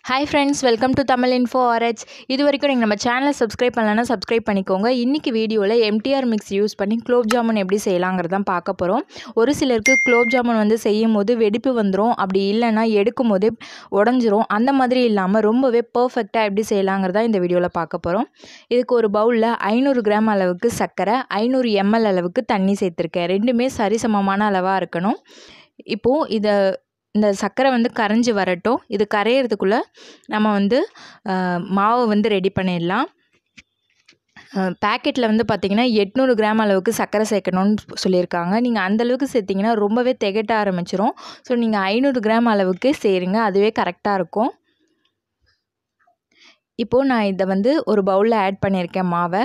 hi friends welcome to Tamil info R H இது வரைக்கும் நீங்கள் நம்ம சேனலை சப்ஸ்கிரைப் பண்ணலன்னா சப்ஸ்கிரைப் பண்ணிக்கோங்க இன்றைக்கி வீடியோவில் எம்டிஆர் மிக்ஸ் யூஸ் பண்ணி குலோப் ஜாமுன் எப்படி செய்யலாங்கிறது தான் பார்க்க போகிறோம் ஒரு சிலருக்கு குலோப் ஜாமுன் வந்து செய்யும் போது வெடிப்பு வந்துடும் அப்படி இல்லைன்னா எடுக்கும் போதே உடஞ்சிரும் அந்த மாதிரி இல்லாமல் ரொம்பவே பர்ஃபெக்டாக எப்படி செய்யலாங்கிறதா இந்த வீடியோவில் பார்க்க போகிறோம் இதுக்கு ஒரு பவுலில் ஐநூறு கிராம் அளவுக்கு சர்க்கரை ஐநூறு எம்எல் அளவுக்கு தண்ணி சேர்த்துருக்கேன் ரெண்டுமே சரிசமமான அளவாக இருக்கணும் இப்போது இதை இந்த சர்க்கரை வந்து கரைஞ்சி வரட்டும் இது கரையிறதுக்குள்ளே நம்ம வந்து அஹ், மாவை வந்து ரெடி பண்ணிடலாம் பேக்கெட்டில் வந்து பார்த்திங்கன்னா எட்நூறு கிராம் அளவுக்கு சர்க்கரை சேர்க்கணும்னு சொல்லியிருக்காங்க நீங்கள் அந்தளவுக்கு சேர்த்திங்கன்னா ரொம்பவே திகட்ட ஆரம்பிச்சிரும் ஸோ நீங்கள் ஐநூறு கிராம் அளவுக்கு சேருங்க அதுவே கரெக்டாக இருக்கும் இப்போது நான் இதை வந்து ஒரு பவுலில் ஆட் பண்ணியிருக்கேன் மாவை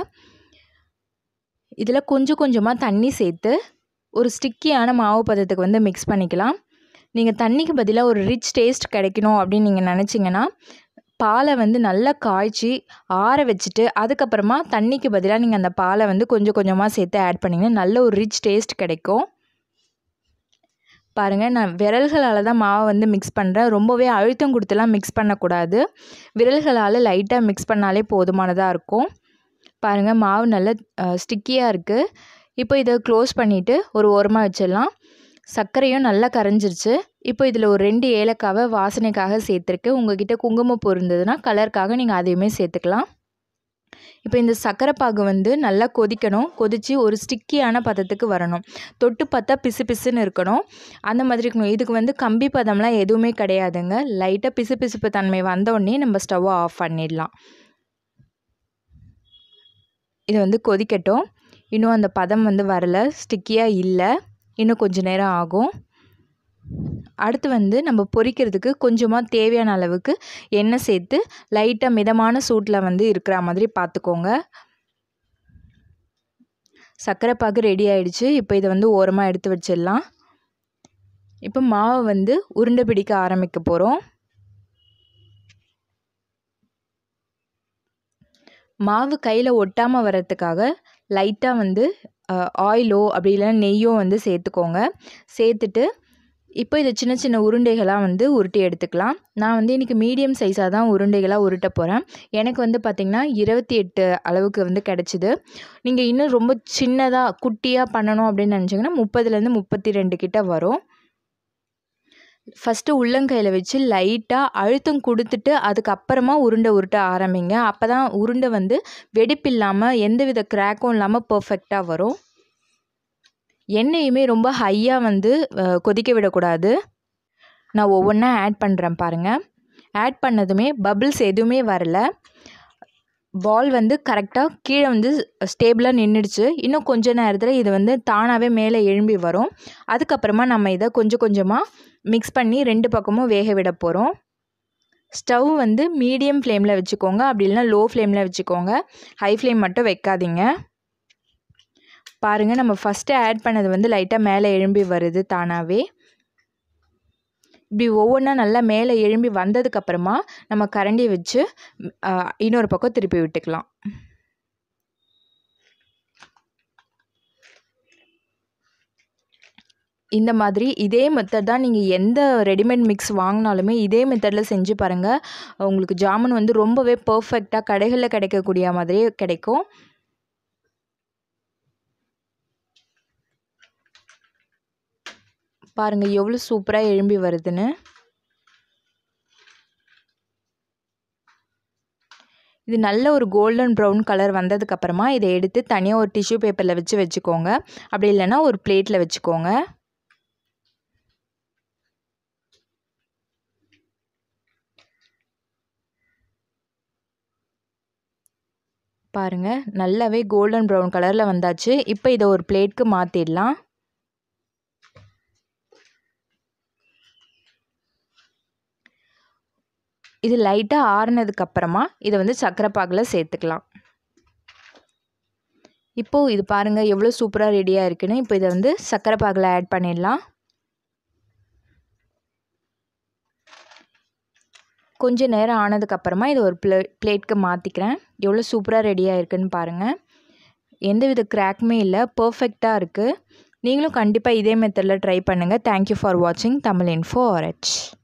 இதில் கொஞ்சம் கொஞ்சமாக தண்ணி சேர்த்து ஒரு ஸ்டிக்கியான மாவு பதத்துக்கு வந்து மிக்ஸ் பண்ணிக்கலாம் நீங்கள் தண்ணிக்கு பதிலாக ஒரு ரிச் டேஸ்ட் கிடைக்கணும் அப்படின்னு நீங்கள் நினச்சிங்கன்னா பாலை வந்து நல்லா காய்ச்சி ஆற வச்சுட்டு அதுக்கப்புறமா தண்ணிக்கு பதிலாக நீங்கள் அந்த பாலை வந்து கொஞ்சம் கொஞ்சமாக சேர்த்து ஆட் பண்ணிங்கன்னா நல்ல ஒரு ரிச் டேஸ்ட் கிடைக்கும் பாருங்கள் நான் விரல்களால் தான் மாவை வந்து மிக்ஸ் பண்ணுறேன் ரொம்பவே அழுத்தம் கொடுத்துலாம் மிக்ஸ் பண்ணக்கூடாது விரல்களால் லைட்டாக மிக்ஸ் பண்ணாலே போதுமானதாக இருக்கும் பாருங்கள் மாவு நல்ல ஸ்டிக்கியாக இருக்குது இப்போ இதை க்ளோஸ் பண்ணிவிட்டு ஒரு ஓரமாக வச்சிடலாம் சர்க்கரையும் நல்லா கரைஞ்சிருச்சு இப்போ இதில் ஒரு ரெண்டு ஏலக்காவை வாசனைக்காக சேர்த்துருக்கு உங்ககிட்ட குங்குமப்பூ இருந்ததுன்னா கலருக்காக நீங்கள் அதையுமே சேர்த்துக்கலாம் இப்போ இந்த சர்க்கரை பாகு வந்து நல்லா கொதிக்கணும் கொதித்து ஒரு ஸ்டிக்கியான பதத்துக்கு வரணும் தொட்டு பார்த்தா பிசு பிசுன்னு இருக்கணும் அந்த மாதிரி இருக்கணும் இதுக்கு வந்து கம்பி பதம்லாம் எதுவுமே கிடையாதுங்க லைட்டாக பிசு பிசுப்பு தன்மை வந்த உடனே நம்ம ஸ்டவ்வை ஆஃப் பண்ணிடலாம் இது வந்து கொதிக்கட்டும் இன்னும் அந்த பதம் வந்து வரல ஸ்டிக்கியாக இல்லை இன்னும் கொஞ்ச நேரம் ஆகும் அடுத்து வந்து நம்ம பொரிக்கிறதுக்கு கொஞ்சமாக தேவையான அளவுக்கு எண்ணெய் சேர்த்து லைட்டாக மிதமான சூட்டில் வந்து இருக்கிற மாதிரி பார்த்துக்கோங்க சர்க்கரை பாகு ரெடி ஆயிடுச்சு இப்போ இதை வந்து ஓரமாக எடுத்து வச்சிடலாம் இப்போ மாவை வந்து உருண்டை பிடிக்க ஆரம்பிக்க போகிறோம் மாவு கையில் ஒட்டாமல் வர்றதுக்காக லைட்டாக வந்து ஆயிலோ அப்படி இல்லைன்னா நெய்யோ வந்து சேர்த்துக்கோங்க சேர்த்துட்டு இப்போ இதை சின்ன சின்ன உருண்டைகளாக வந்து உருட்டி எடுத்துக்கலாம் நான் வந்து இன்றைக்கி மீடியம் சைஸாக தான் உருண்டைகளாக உருட்ட போகிறேன் எனக்கு வந்து பார்த்திங்கன்னா இருபத்தி எட்டு அளவுக்கு வந்து கிடச்சிது நீங்கள் இன்னும் ரொம்ப சின்னதாக குட்டியாக பண்ணணும் அப்படின்னு நினச்சிங்கன்னா முப்பதுலேருந்து முப்பத்தி ரெண்டு கிட்ட வரும் ஃபஸ்ட்டு உள்ளங்கையில் வச்சு லைட்டாக அழுத்தம் கொடுத்துட்டு அதுக்கப்புறமா உருண்டை உருட்ட ஆரம்பிங்க அப்போ தான் உருண்டை வந்து வெடிப்பு இல்லாமல் எந்தவித கிராக்கும் இல்லாமல் பர்ஃபெக்டாக வரும் எண்ணெயுமே ரொம்ப ஹையாக வந்து அஹ், கொதிக்க விடக்கூடாது நான் ஒவ்வொன்றா ஆட் பண்ணுறேன் பாருங்கள் ஆட் பண்ணதுமே பபிள்ஸ் எதுவுமே வரல பால் வந்து கரெக்டாக கீழே வந்து ஸ்டேபிளாக நின்றுடுச்சு இன்னும் கொஞ்ச நேரத்தில் இது வந்து தானாகவே மேலே எழும்பி வரும் அதுக்கப்புறமா நம்ம இதை கொஞ்சம் கொஞ்சமாக மிக்ஸ் பண்ணி ரெண்டு பக்கமும் வேக விட போகிறோம் ஸ்டவ் வந்து மீடியம் ஃப்ளேமில் வச்சுக்கோங்க அப்படி இல்லைனா லோ ஃப்ளேமில் வச்சுக்கோங்க ஹை ஃப்ளேம் மட்டும் வைக்காதீங்க பாருங்கள் நம்ம ஃபஸ்ட்டு ஆட் பண்ணது வந்து லைட்டாக மேலே எழும்பி வருது தானாகவே இப்படி ஒவ்வொன்றா நல்லா மேலே எழும்பி வந்ததுக்கப்புறமா நம்ம கரண்டி வச்சு ம், ஆ, இன்னொரு பக்கம் திருப்பி விட்டுக்கலாம் இந்த மாதிரி இதே மெத்தட் தான் நீங்கள் எந்த ரெடிமேட் மிக்ஸ் வாங்கினாலுமே இதே மெத்தடில் செஞ்சு பாருங்கள் உங்களுக்கு ஜாமுன் வந்து ரொம்பவே பர்ஃபெக்டாக கடைகளில் கிடைக்கக்கூடிய மாதிரியே கிடைக்கும் பாருங்கள் எவ்வளோ சூப்பராக எழும்பி வருதுன்னு இது நல்ல ஒரு கோல்டன் ப்ரௌன் கலர் வந்ததுக்கப்புறமா இதை எடுத்து தனியாக ஒரு டிஷ்யூ பேப்பரில் வச்சு வச்சுக்கோங்க அப்படி இல்லைன்னா ஒரு பிளேட்டில் வச்சுக்கோங்க பாருங்கள் நல்லாவே கோல்டன் ப்ரௌன் கலரில் வந்தாச்சு இப்போ இதை ஒரு பிளேட்க்கு மாற்றிடலாம் இது லைட்டாக ஆறுனதுக்கு அப்புறமா இதை வந்து சர்க்கரை பாகில் சேர்த்துக்கலாம் இப்போது இது பாருங்கள் எவ்வளோ சூப்பராக ரெடியாக இருக்குன்னு இப்போ இதை வந்து சர்க்கரை பாகில் ஆட் பண்ணிடலாம் கொஞ்ச நேரம் ஆனதுக்கப்புறமா இதை ஒரு ப்ளே பிளேட்க்கு மாற்றிக்கிறேன் எவ்வளோ சூப்பராக ரெடியாக இருக்குன்னு பாருங்கள் எந்தவித கிராக்குமே இல்லை பர்ஃபெக்டாக இருக்குது நீங்களும் கண்டிப்பாக இதே மெத்தடில் ட்ரை பண்ணுங்கள் தேங்க்யூ ஃபார் வாட்சிங் தமிழ் இன்ஃபோ ஆர்ஹெச்